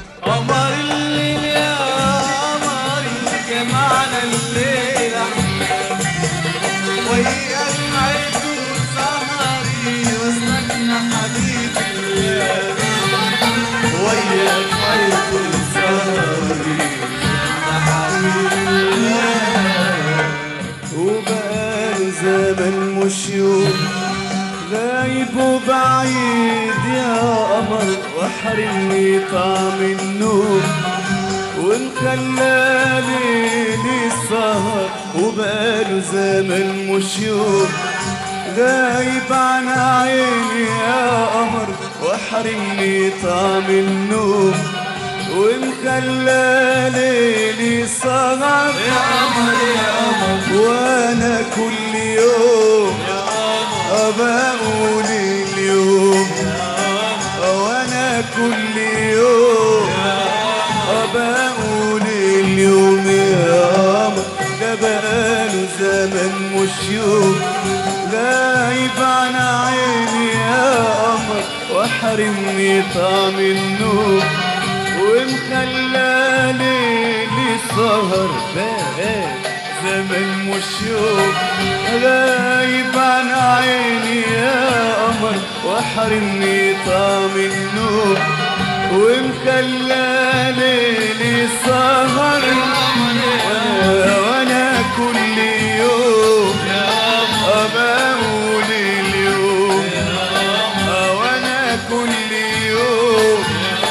قمر الليل يا قمر جمعنا الليلة وياك عيد سهري واستنى حبيبي الليل وياك عيد سهري واستنى حبيبي الليل وبقاله زمن مش يوم غايب وبعيد يا قمر واحرمني طعم النوم ومخلى ليلي السهر وبقاله زمن مش يوم غايب عن عيني يا قمر واحرمني طعم النوم ومخلى ليلي سهر يا قمر يا قمر وانا كل يوم يا قمر بقول اليوم وانا كل يوم بقول اليوم يا قمر ده بقاله زمن مش يوم غايب عن عيني يا قمر واحرمني طعم النوم ومخلى ليلي سهر بقى زمن مش يوم غايب عن عيني يا قمر واحرمني طعم النوم ومخلى ليلي سهر وانا وانا كل يوم بقول اليوم وانا كل يوم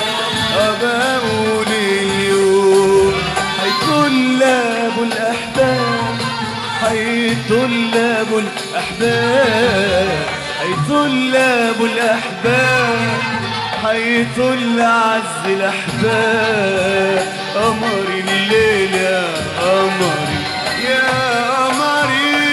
بقول اليوم هيطلب الأحباب هيطلب الأحباب هيطلب الأحباب هيطل عز الأحباب قمر الليل يا قمري يا قمري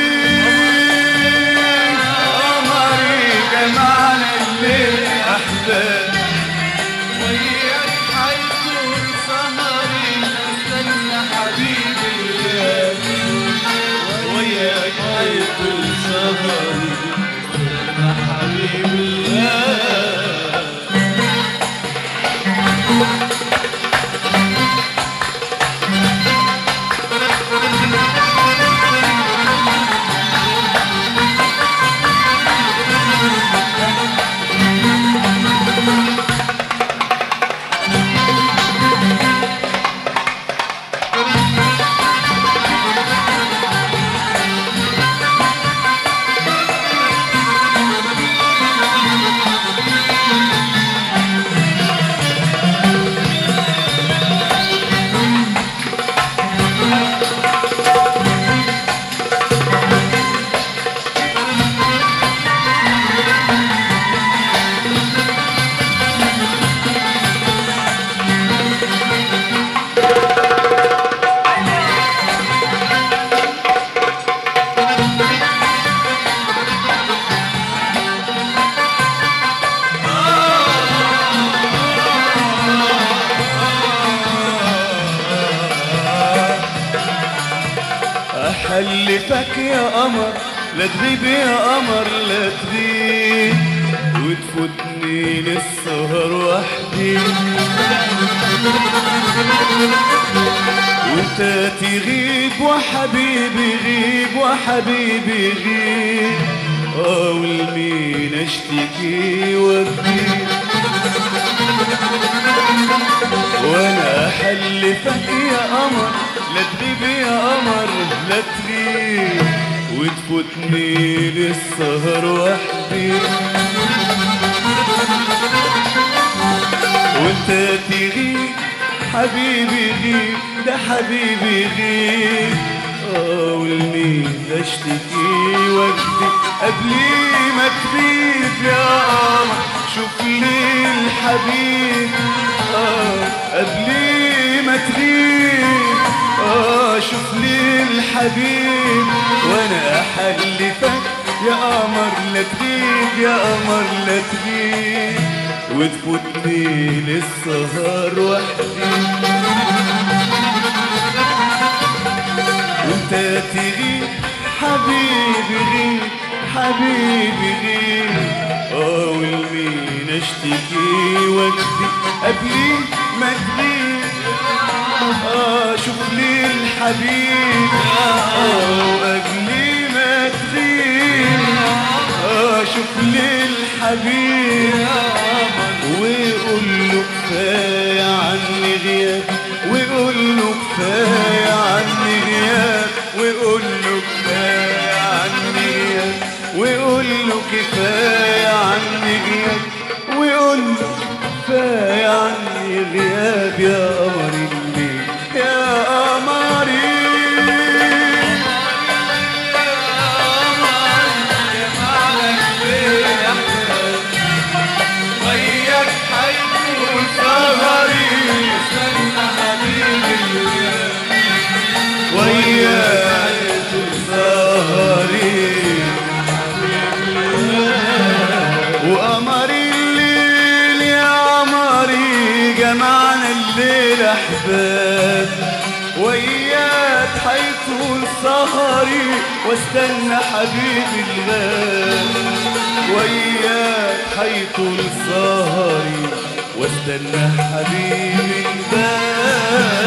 قمري جمعنا الليل أحباب وياك حيطول سهري استنى حبيبي الليل وياك حيطول سهري استنى حبيبي الليل أحلفك يا قمر لا تغيب يا قمر لا تغيب وتفوتني للسهر وحدي وانت تغيب وحبيبي غيب وحبيبي غيب اه والمين اشتكي وابكي وانا احلفك يا قمر لا تغيب يا قمر لا تغيب وتفوتني للسهر وحدي وانت تغيب حبيبي غيب ده حبيبي غيب اه والمين اشتكي واكذب قبلي ما تغيب يا قمر شوف لي الحبيب اه قبلي ما تغيب اه شوف لي الحبيب وانا احلفك يا قمر لا تغيب يا قمر لا تغيب وتفوتني للسهر وحدي وانت تغيب حبيبي غيب حبيبي غيب اه والمين اشتكي واكذب قبلي ما حبيبي وقبل ما تغيب اشوف للحبيب ويقول له كفايه عني غياب ويقول له كفايه عني غياب ويقول له كفايه عني غياب ويقول له كفايه عني غياب ويقول له كفايه عني غياب يا قمر الليل يا قمري وياك حيكون سهري استنى حبيبي وياك سهري وقمر الليل يا قمري جمعنا الليل احباب وياك حيطول سهري واستنى حبيبي الغاب وياك حيطول سهري واستنى حبيبي الغاب